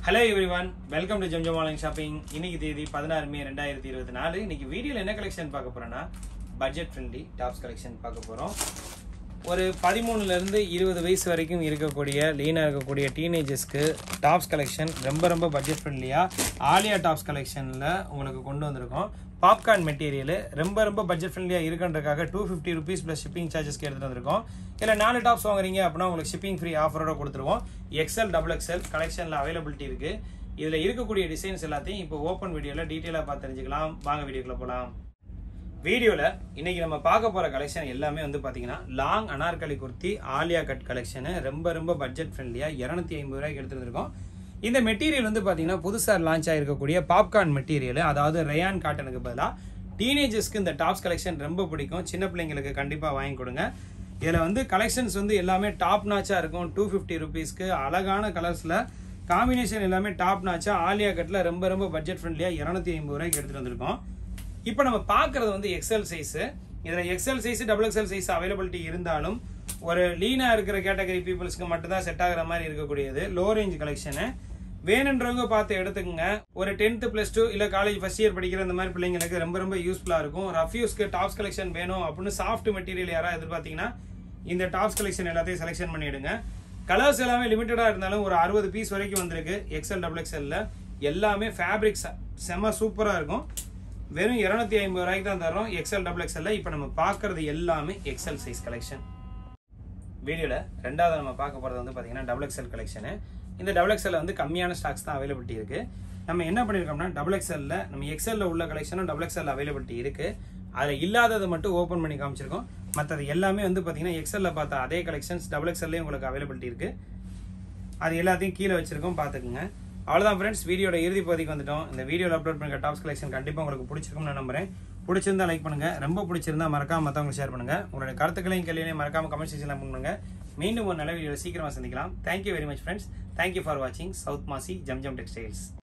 hello everyone welcome to Zamzam online shopping இன்னைக்கு தேதி பதினாறு மே ரெண்டாயிரத்தி இருபத்தி நாலு இன்னைக்கு வீடியோவில் என்ன கலெக்ஷன் பார்க்க போறோம்னா பட்ஜெட் ஃப்ரெண்ட்லி டாப்ஸ் கலெக்ஷன் பார்க்க போறோம் ஒரு பதிமூணுல இருந்து இருபது வயசு வரைக்கும் இருக்கக்கூடிய லீனாக இருக்கக்கூடிய டீனேஜர்ஸ்க்கு டாப்ஸ் கலெக்ஷன் ரொம்ப ரொம்ப பட்ஜெட் ஃப்ரெண்ட்லியாக ஆலியா டாப்ஸ் கலெக்ஷனில் உங்களுக்கு கொண்டு வந்திருக்கோம் பாப்கார்ன் மெட்டீரியல் ரொம்ப ரொம்ப பட்ஜெட் ஃப்ரெண்ட்லியாக இருக்குன்றக்காக two fifty rupees plus shipping சார்ஜஸ்க்கு எடுத்துகிட்டு வந்திருக்கோம் இல்லை நாலு டாப்ஸ் வாங்குறீங்க அப்படின்னா உங்களுக்கு ஷிப்பிங் ஃப்ரீ ஆஃபரோட கொடுத்துருவோம் எக்ஸல் டபுள் எக்ஸல் கலெக்ஷனில் அவைலபிலிட்டி இருக்குது இதில் இருக்கக்கூடிய டிசைன்ஸ் எல்லாத்தையும் இப்போ ஓப்பன் வீடியோவில் டீட்டெயிலாக பார்த்து தெரிஞ்சுக்கலாம் வாங்க வீடியோக்குள்ள போகலாம் வீடியோவில் இன்னைக்கு நம்ம பார்க்க போகிற கலெக்ஷன் எல்லாமே வந்து பார்த்தீங்கன்னா long Anarkali kurti Alia cut collection ரொம்ப ரொம்ப பட்ஜெட் ஃப்ரெண்ட்லியாக இரநூத்தி ஐம்பது ரூபாய்க்கு எடுத்துருந்துருக்கோம் இந்த மெட்டீரியல் வந்து பார்த்தீங்கன்னா புதுசாக லான்ச் ஆகிருக்கக்கூடிய பாப்கார்ன் மெட்டீரியல் அதாவது ரயான் காட்டனுக்கு பதிலாக டீனேஜர்ஸ்க்கு இந்த டாப்ஸ் கலெக்ஷன் ரொம்ப பிடிக்கும் சின்ன பிள்ளைங்களுக்கு கண்டிப்பாக வாங்கி கொடுங்க இதில் வந்து கலெக்ஷன்ஸ் வந்து எல்லாமே டாப் நாச்சாக இருக்கும் டூ ஃபிஃப்டி ருபீஸ்க்கு அழகான கலர்ஸில் காம்பினேஷன் எல்லாமே டாப் நாச்சா ஆலியா கட்டில் ரொம்ப ரொம்ப பட்ஜெட் ஃப்ரெண்ட்லியாக இரநூத்தி ஐம்பது ரூபாய்க்கு எடுத்துகிட்டு வந்திருக்கோம் இப்போ நம்ம பார்க்கறது வந்து எக்ஸல் சைஸு இதில் XL size double XL size availability இருந்தாலும் ஒரு லீனாக இருக்கிற கேட்டகரி பீப்புள்ஸ்க்கு மட்டும்தான் செட் ஆகிற மாதிரி இருக்கக்கூடியது லோ ரேஞ்ச் கலெக்ஷனு வேணுன்றவங்க பார்த்து எடுத்துக்கோங்க ஒரு டென்த்து ப்ளஸ் டூ இல்லை காலேஜ் ஃபர்ஸ்ட் இயர் படிக்கிற இந்த மாதிரி பிள்ளைங்களுக்கு ரொம்ப ரொம்ப யூஸ்ஃபுல்லாக இருக்கும் ரஃப்யூஸ்க்கு டாப்ஸ் கலெக்ஷன் வேணும் அப்படின்னு சாஃப்ட் மெட்டீரியல் யாராவது எதிர்பார்த்தீங்கன்னா இந்த டாப்ஸ் கலெக்ஷன் எல்லாத்தையும் செலெக்ஷன் பண்ணிடுங்க கலர்ஸ் எல்லாமே லிமிட்டடாக இருந்தாலும் ஒரு அறுபது பீஸ் வரைக்கும் வந்திருக்கு எக்ஸல் டபுள் எக்ஸல்ல எல்லாமே ஃபேப்ரிக் செம சூப்பராக இருக்கும் வெறும் இரநூத்தி ஐம்பது ரூபாய்க்கு தான் தரோம் எக்ஸல் டபுள் எக்ஸல்ல இப்போ நம்ம பார்க்கறது எல்லாமே எக்ஸல் சைஸ் கலெக்ஷன் வீடியோவில் ரெண்டாவது நம்ம பார்க்க போகிறது வந்து பார்த்தீங்கன்னா டபுள் எக்ஸல் கலெக்ஷனு இந்த டபுள் எக்ஸல்ல வந்து கம்மியான ஸ்டாக்ஸ் தான் அவைலபிலிட்டி இருக்கு நம்ம என்ன பண்ணியிருக்கோம்னா டபுள் எக்ஸல்ல நம்ம எக்ஸல்ல உள்ள கலெக்ஷனும் டபுள் எக்ஸல் அவைலபிலிட்டி இருக்கு அதில் இல்லாததை மட்டும் ஓப்பன் பண்ணி காமிச்சிருக்கோம் மற்றது எல்லாமே வந்து பார்த்தீங்கன்னா எக்ஸல்ல பார்த்த அதே கலெக்ஷன்ஸ் டபுள் எக்ஸல்லையும் உங்களுக்கு அவைலபிலிட்டி இருக்கு அது எல்லாத்தையும் கீழே வச்சிருக்கோம் பார்த்துக்குங்க அவ்வளோதான் ஃப்ரெண்ட்ஸ் வீடியோட இறுதி பகுதிக்கு வந்துட்டோம் இந்த வீடியோவில் அப்லோட் பண்ணுற டாப்ஸ் கலெக்ஷன் கண்டிப்பாக உங்களுக்கு பிடிச்சிருக்கும்னு நான் நம்புறேன் பிடிச்சிருந்தா லைக் பண்ணுங்க ரொம்ப பிடிச்சிருந்தா மறக்காம மற்றவங்களுக்கு ஷேர் பண்ணுங்க உங்களுடைய கருத்துக்களையும் கேள்விகளையும் மறக்காம கமெண்ட் செக்ஷனில் பண்ணுங்க மீண்டும் ஒரு நல்ல வீடியோ சீக்கிரமாக சந்திக்கலாம் thank you very much friends thank you for வாட்சிங் சவுத் மாசி ஜம் ஜம் டெக்ஸ்டைல்ஸ்